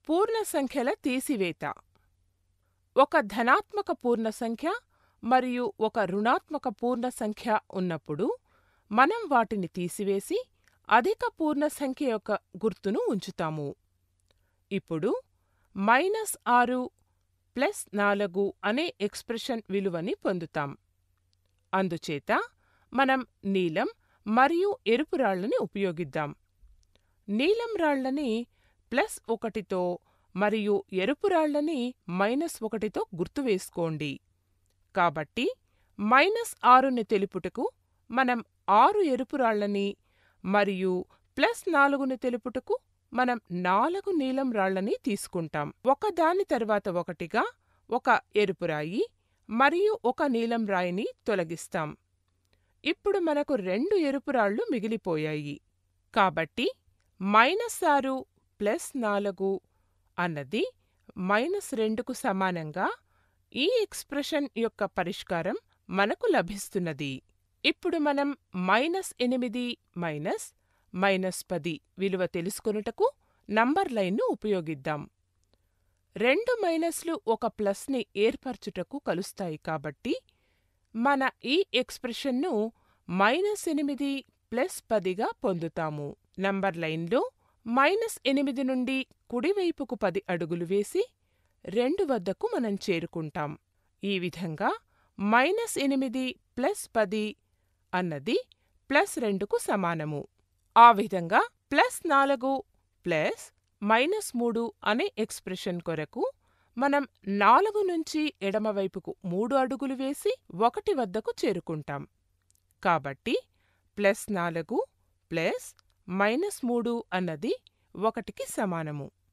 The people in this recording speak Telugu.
పూర్ణ సంఖ్యల తీసివేత ఒక ధనాత్మక పూర్ణ సంఖ్య మరియు ఒక రుణాత్మక పూర్ణ సంఖ్య ఉన్నప్పుడు మనం వాటిని తీసివేసి అధిక పూర్ణ సంఖ్య యొక్క గుర్తును ఉంచుతాము ఇప్పుడు మైనస్ ఆరు ప్లస్ నాలుగు అనే ఎక్స్ప్రెషన్ విలువని పొందుతాం అందుచేత మనం నీలం మరియు ఎరుపు రాళ్లని ఉపయోగిద్దాం నీలం రాళ్లని ప్లస్ ఒకటితో మరియు ఎరుపు రాళ్లని మైనస్ ఒకటితో గుర్తువేసుకోండి కాబట్టి మైనస్ ఆరుని తెలుపుటకు మనం ఆరు ఎరుపు రాళ్లని మరియు ప్లస్ నాలుగుని తెలుపుటకు మనం నాలుగు నీలం రాళ్లని తీసుకుంటాం ఒకదాని తర్వాత ఒకటిగా ఒక ఎరుపు రాయి మరియు ఒక నీలం రాయిని తొలగిస్తాం ఇప్పుడు మనకు రెండు ఎరుపు రాళ్ళు మిగిలిపోయాయి కాబట్టి మైనస్ ఆరు ప్లస్ నాలుగు అన్నది మైనస్ రెండుకు సమానంగా ఈ ఎక్స్ప్రెషన్ యొక్క పరిష్కారం మనకు లభిస్తున్నది ఇప్పుడు మనం మైనస్ ఎనిమిది మైనస్ మైనస్ పది విలువ తెలుసుకొనుటకు నంబర్ లైన్ను ఉపయోగిద్దాం రెండు మైనస్లు ఒక ప్లస్ని ఏర్పరచుటకు కలుస్తాయి కాబట్టి మన ఈ ఎక్స్ప్రెషన్ను మైనస్ ఎనిమిది ప్లస్ పదిగా పొందుతాము నంబర్ లైన్లో మైనస్ ఎనిమిది నుండి కుడివైపుకు పది అడుగులు వేసి రెండు వద్దకు మనం చేరుకుంటాం ఈ విధంగా మైనస్ ఎనిమిది ప్లస్ పది అన్నది ప్లస్ రెండుకు సమానము ఆ విధంగా ప్లస్ నాలుగు ప్లస్ మైనస్ మూడు అనే ఎక్స్ప్రెషన్ కొరకు మనం నాలుగు నుంచి ఎడమవైపుకు మూడు అడుగులు వేసి ఒకటి వద్దకు చేరుకుంటాం కాబట్టి ప్లస్ నాలుగు ప్లస్ మైనస్ మూడు అన్నది ఒకటికి సమానము